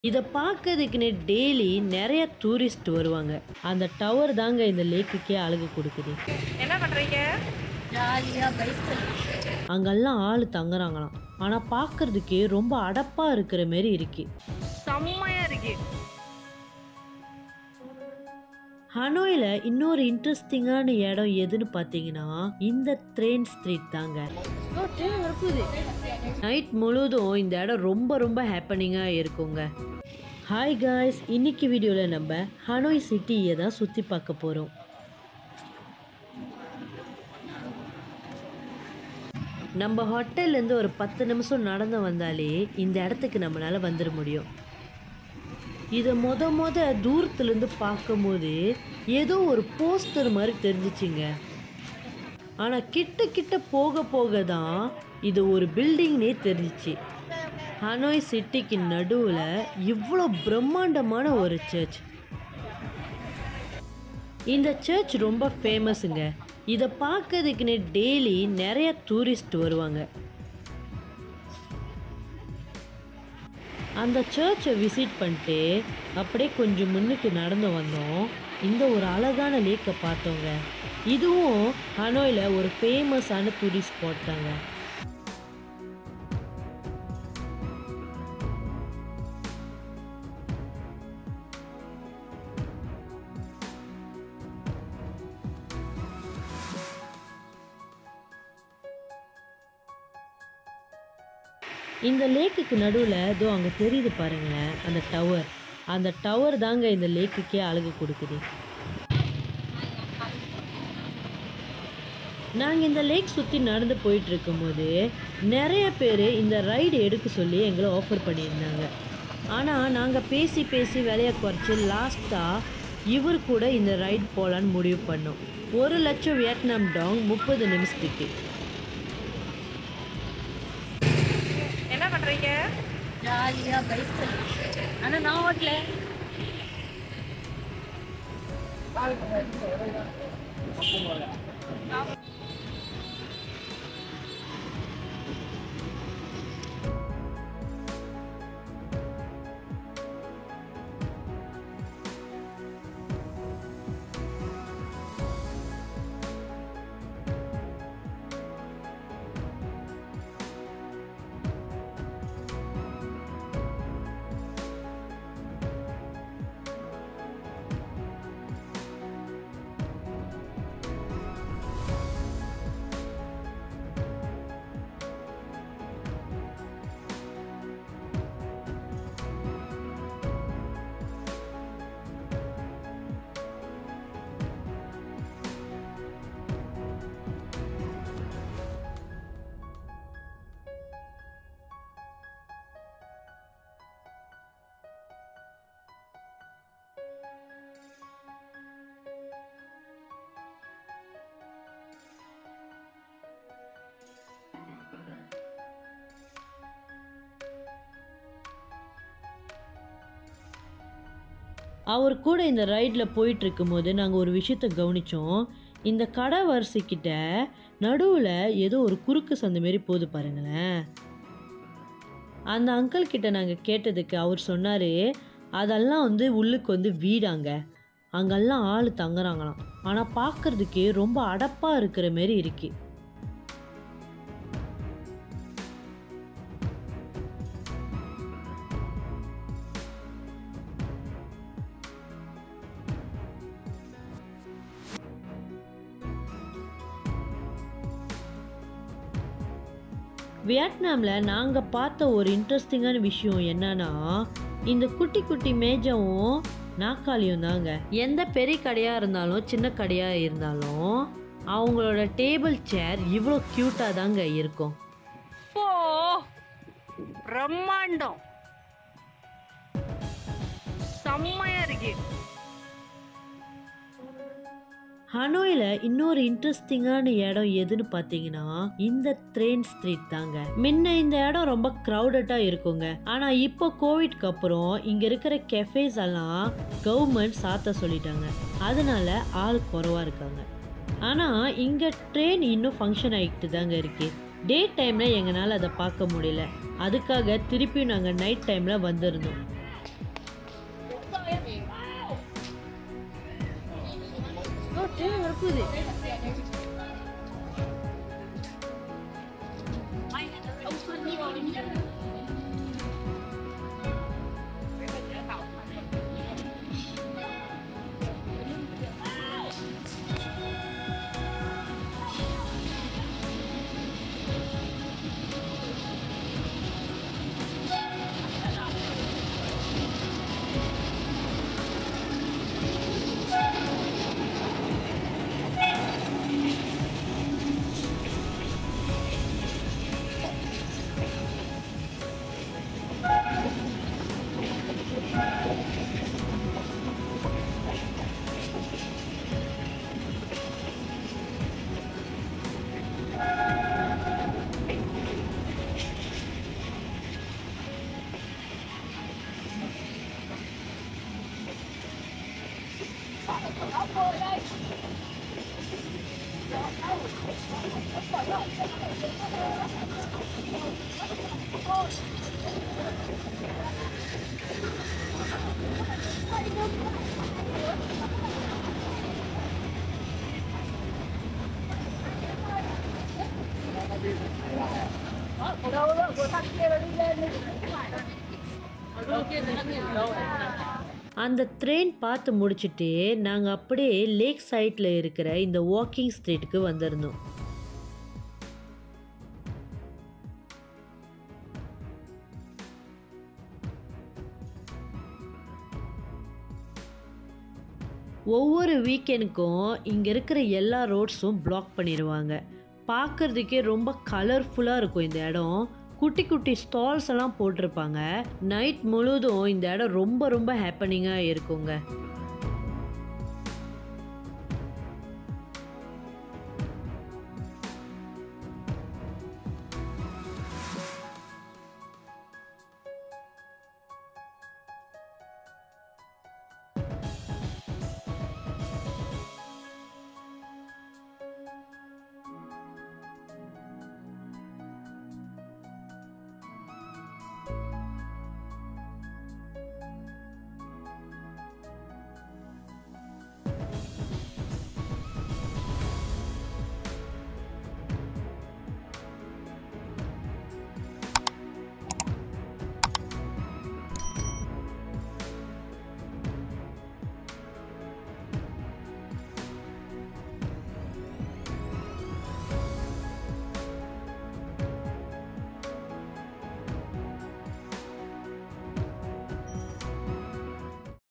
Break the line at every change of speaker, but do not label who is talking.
இதை பார்க்கறதுக்குன்னு டெய்லி நிறைய டூரிஸ்ட் வருவாங்க அந்த டவர் தாங்க இந்த லேக்குக்கே அழகு கொடுக்குது
என்ன பண்றீங்க
ஜாலியாக பைக்
அங்கெல்லாம் ஆள் தங்குறாங்களாம் ஆனால் பார்க்கறதுக்கே ரொம்ப அடப்பாக இருக்கிற மாரி இருக்கு
செம்மையா இருக்கு
ஹனோயில் இன்னொரு இன்ட்ரெஸ்டிங்கான இடம் எதுன்னு பார்த்தீங்கன்னா இந்த ட்ரெயின் ஸ்ட்ரீட் தாங்க
ஓ ட்ரெயின் இருக்குது
நைட் முழுவதும் இந்த இடம் ரொம்ப ரொம்ப ஹேப்பனிங்காக இருக்குங்க ஹாய் காய்ஸ் இன்னைக்கு வீடியோவில் நம்ம ஹனோய் சிட்டியை தான் சுற்றி பார்க்க போகிறோம் நம்ம ஹோட்டல்லேருந்து ஒரு பத்து நிமிஷம் நடந்து வந்தாலே இந்த இடத்துக்கு நம்மளால் வந்துட முடியும் இதை மொத மொத தூரத்துலேருந்து பார்க்கும்போது ஏதோ ஒரு போஸ்டர் மாதிரி தெரிஞ்சிச்சிங்க ஆனால் கிட்ட கிட்ட போக போக தான் இது ஒரு பில்டிங்னே தெரிஞ்சிச்சு ஹனோய் சிட்டிக்கு நடுவில் இவ்வளோ பிரம்மாண்டமான ஒரு சர்ச் இந்த சர்ச் ரொம்ப ஃபேமஸுங்க இதை பார்க்கறதுக்குன்னு டெய்லி நிறைய டூரிஸ்ட் வருவாங்க அந்த சர்ச்சை விசிட் பண்ணிட்டு அப்படியே கொஞ்சம் முன்னுக்கு நடந்து வந்தோம் இந்த ஒரு அழகான லேக்கை பார்த்தோங்க இதுவும் ஹனோயில் ஒரு ஃபேமஸான டூரிஸ்ட் ஸ்பாட் தாங்க இந்த லேக்குக்கு நடுவில் இதோ அங்கே தெரியுது பாருங்களேன் அந்த டவர் அந்த டவர் தாங்க இந்த லேக்குக்கே அழகு கொடுக்குது நாங்கள் இந்த லேக் சுற்றி நடந்து போயிட்டு இருக்கும்போது நிறைய பேர் இந்த ரைடு எடுக்க சொல்லி எங்களை ஆஃபர் பண்ணியிருந்தாங்க ஆனால் நாங்கள் பேசி பேசி விலையை குறைச்சி லாஸ்ட்டாக இவர் கூட இந்த ரைட் போகலான்னு முடிவு பண்ணோம் ஒரு லட்சம் வியட்நாம் டாங் முப்பது நிமிஷத்துக்கு
என்ன பண்றீங்க
ஜாலியாக பைக் ஆனால் நான் ஓட்டல
அவர் கூட இந்த ரைடில் போயிட்டு இருக்கும்போது நாங்கள் ஒரு விஷயத்த கவனித்தோம் இந்த கடை வரிசைக்கிட்ட நடுவில் ஏதோ ஒரு குறுக்கு சந்து மாரி போகுது பாருங்களேன் அந்த அங்கிள் கிட்ட நாங்கள் கேட்டதுக்கு அவர் சொன்னார் அதெல்லாம் வந்து உள்ளுக்கு வந்து வீடாங்க அங்கெல்லாம் ஆள் தங்குறாங்களாம் ஆனால் பார்க்கறதுக்கே ரொம்ப அடப்பாக இருக்கிற மாரி இருக்கு வியட்நாமில் நாங்கள் பார்த்த ஒரு இன்ட்ரெஸ்டிங்கான விஷயம் என்னன்னா இந்த குட்டி குட்டி மேஜவும் நாக்காளியும் தாங்க எந்த பெரிய கடையாக இருந்தாலும் சின்ன கடையாக இருந்தாலும் அவங்களோட டேபிள் சேர் இவ்வளோ க்யூட்டாக தாங்க இருக்கும்
ஓ பிரம்மாண்டம் செம்மையா இருக்கு
ஹனோயில் இன்னொரு இன்ட்ரெஸ்டிங்கான இடம் எதுன்னு பார்த்தீங்கன்னா இந்த ட்ரெயின் ஸ்ட்ரீட் தாங்க முன்ன இந்த இடம் ரொம்ப க்ரௌடட்டாக இருக்குங்க ஆனால் இப்போ கோவிட்க்கு அப்புறம் இங்கே இருக்கிற கெஃபேஸ் எல்லாம் கவர்மெண்ட் சாத்த சொல்லிட்டாங்க அதனால ஆள் குறவா இருக்காங்க ஆனால் இங்கே ட்ரெயின் இன்னும் ஃபங்க்ஷன் ஆகிட்டு தாங்க இருக்கு டே டைமில் எங்களால் அதை பார்க்க முடியல அதுக்காக திருப்பி நாங்கள் நைட் டைமில் வந்திருந்தோம் ஓ ட்ரெயின் வரப்போகுது அந்த ட்ரெயின் பார்த்து முடிச்சுட்டு நாங்கள் அப்படியே லேக் சைட்டில் இருக்கிற இந்த வாக்கிங் ஸ்ட்ரீட்டுக்கு வந்திருந்தோம் ஒவ்வொரு வீக்கெண்டுக்கும் இங்கே இருக்கிற எல்லா ரோட்ஸும் பிளாக் பண்ணிடுவாங்க பார்க்கறதுக்கே ரொம்ப கலர்ஃபுல்லாக இருக்கும் இந்த இடம் குட்டி குட்டி ஸ்டால்ஸ் எல்லாம் போட்டிருப்பாங்க நைட் முழுதும் இந்த இடம் ரொம்ப ரொம்ப ஹேப்பனிங்காக இருக்குங்க